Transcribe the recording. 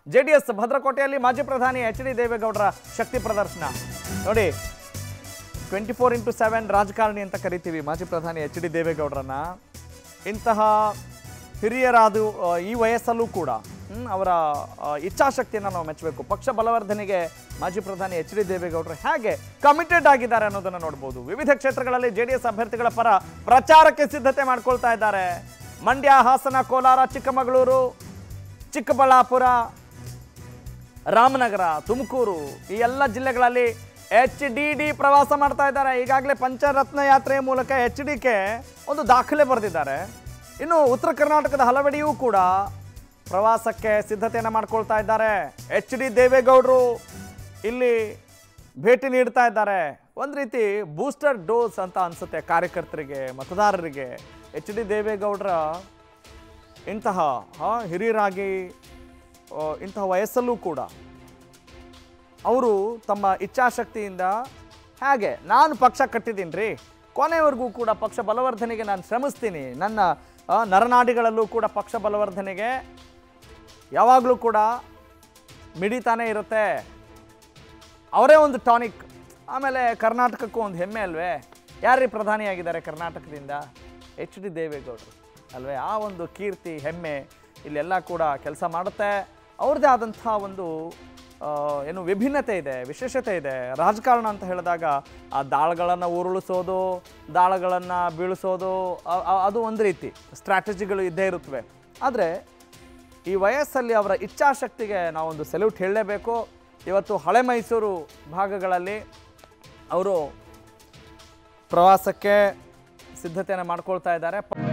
JDS ಭದ್ರಕೋಟೆಯಲ್ಲಿ ಮಾಜಿ ಪ್ರಧಾನಿ H D ದೇವೇಗೌಡರ ಶಕ್ತಿ ಪ್ರದರ್ಶನ ನೋಡಿ ಟ್ವೆಂಟಿ ಫೋರ್ ಇಂಟು ಸೆವೆನ್ ರಾಜಕಾರಣಿ ಅಂತ ಕರಿತೀವಿ ಮಾಜಿ ಪ್ರಧಾನಿ ಎಚ್ ಡಿ ದೇವೇಗೌಡರನ್ನ ಇಂತಹ ಹಿರಿಯರಾದು ಆ, ಈ ವಯಸ್ಸಲ್ಲೂ ಕೂಡ ಹ್ಮ್, ಅವರ ಆ, ಇಚ್ಛಾಶಕ್ತಿಯನ್ನು ನಾವು ಮೆಚ್ಚಬೇಕು ಪಕ್ಷ ಬಲವರ್ಧನೆಗೆ ಮಾಜಿ ಪ್ರಧಾನಿ ಎಚ್ ಡಿ ದೇವೇಗೌಡರು ಹೇಗೆ ಕಮಿಟೆಡ್ ಆಗಿದ್ದಾರೆ ಅನ್ನೋದನ್ನು ನೋಡ್ಬೋದು ವಿವಿಧ ಕ್ಷೇತ್ರಗಳಲ್ಲಿ ಜೆ ಡಿ ಎಸ್ ಅಭ್ಯರ್ಥಿಗಳ ಪರ ಪ್ರಚಾರಕ್ಕೆ ಸಿದ್ಧತೆ ಮಾಡ್ಕೊಳ್ತಾ ಇದ್ದಾರೆ ಮಂಡ್ಯ ಹಾಸನ ಕೋಲಾರ ಚಿಕ್ಕಮಗಳೂರು ಚಿಕ್ಕಬಳ್ಳಾಪುರ ರಾಮನಗರ ತುಮಕೂರು ಈ ಎಲ್ಲ ಜಿಲ್ಲೆಗಳಲ್ಲಿ ಎಚ್ ಡಿ ಡಿ ಪ್ರವಾಸ ಮಾಡ್ತಾ ಇದ್ದಾರೆ ಈಗಾಗಲೇ ಪಂಚರತ್ನ ಯಾತ್ರೆಯ ಮೂಲಕ ಎಚ್ ಡಿಗೆ ಒಂದು ದಾಖಲೆ ಬರೆದಿದ್ದಾರೆ ಇನ್ನು ಉತ್ತರ ಕರ್ನಾಟಕದ ಹಲವೆಡೆಯೂ ಕೂಡ ಪ್ರವಾಸಕ್ಕೆ ಸಿದ್ಧತೆಯನ್ನು ಮಾಡ್ಕೊಳ್ತಾ ಇದ್ದಾರೆ ಎಚ್ ಡಿ ದೇವೇಗೌಡರು ಇಲ್ಲಿ ಭೇಟಿ ನೀಡ್ತಾ ಇದ್ದಾರೆ ಒಂದು ರೀತಿ ಬೂಸ್ಟರ್ ಡೋಸ್ ಅಂತ ಅನ್ಸುತ್ತೆ ಕಾರ್ಯಕರ್ತರಿಗೆ ಮತದಾರರಿಗೆ ಎಚ್ ಡಿ ದೇವೇಗೌಡರ ಇಂತಹ ಆ, ಹಿರಿಯರಾಗಿ ಆ, ಇಂತಹ ವಯಸ್ಸಲ್ಲೂ ಕೂಡ ಅವರು ತಮ್ಮ ಇಚ್ಛಾಶಕ್ತಿಯಿಂದ ಹಾಗೆ ನಾನು ಪಕ್ಷ ಕಟ್ಟಿದ್ದೀನಿ ರೀ ಕೊನೆವರೆಗೂ ಕೂಡ ಪಕ್ಷ ಬಲವರ್ಧನೆಗೆ ನಾನು ಶ್ರಮಿಸ್ತೀನಿ ನನ್ನ ಆ, ನರನಾಡಿಗಳಲ್ಲೂ ಕೂಡ ಪಕ್ಷ ಬಲವರ್ಧನೆಗೆ ಯಾವಾಗಲೂ ಕೂಡ ಮಿಡಿತಾನೇ ಇರುತ್ತೆ ಅವರೇ ಒಂದು ಟಾನಿಕ್ ಆಮೇಲೆ ಕರ್ನಾಟಕಕ್ಕೂ ಒಂದು ಹೆಮ್ಮೆ ಅಲ್ವೇ ಯಾರೀ ಪ್ರಧಾನಿಯಾಗಿದ್ದಾರೆ ಕರ್ನಾಟಕದಿಂದ ಎಚ್ ಡಿ ದೇವೇಗೌಡರು ಅಲ್ವೇ ಆ ಒಂದು ಕೀರ್ತಿ ಹೆಮ್ಮೆ ಇಲ್ಲೆಲ್ಲ ಕೂಡ ಕೆಲಸ ಮಾಡುತ್ತೆ ಅವ್ರದ್ದೇ ಆದಂಥ ಒಂದು ಆ, ಏನು ವಿಭಿನ್ನತೆ ಇದೆ ವಿಶೇಷತೆ ಇದೆ ರಾಜಕಾರಣ ಅಂತ ಹೇಳಿದಾಗ ಆ ದಾಳಗಳನ್ನು ಉರುಳಿಸೋದು ದಾಳಗಳನ್ನು ಬೀಳಿಸೋದು ಆ- ಆ- ಅದು ಒಂದು ರೀತಿ ಸ್ಟ್ರಾಟಜಿಗಳು ಇದ್ದೇ ಇರುತ್ತವೆ ಆದರೆ ಈ ವಯಸ್ಸಲ್ಲಿ ಅವರ ಇಚ್ಛಾಶಕ್ತಿಗೆ ನಾವೊಂದು ಸೆಲ್ಯೂಟ್ ಹೇಳಲೇಬೇಕು ಇವತ್ತು ಹಳೆ ಮೈಸೂರು ಭಾಗಗಳಲ್ಲಿ ಅವರು ಪ್ರವಾಸಕ್ಕೆ ಸಿದ್ಧತೆಯನ್ನು ಮಾಡ್ಕೊಳ್ತಾ ಇದ್ದಾರೆ ಪ-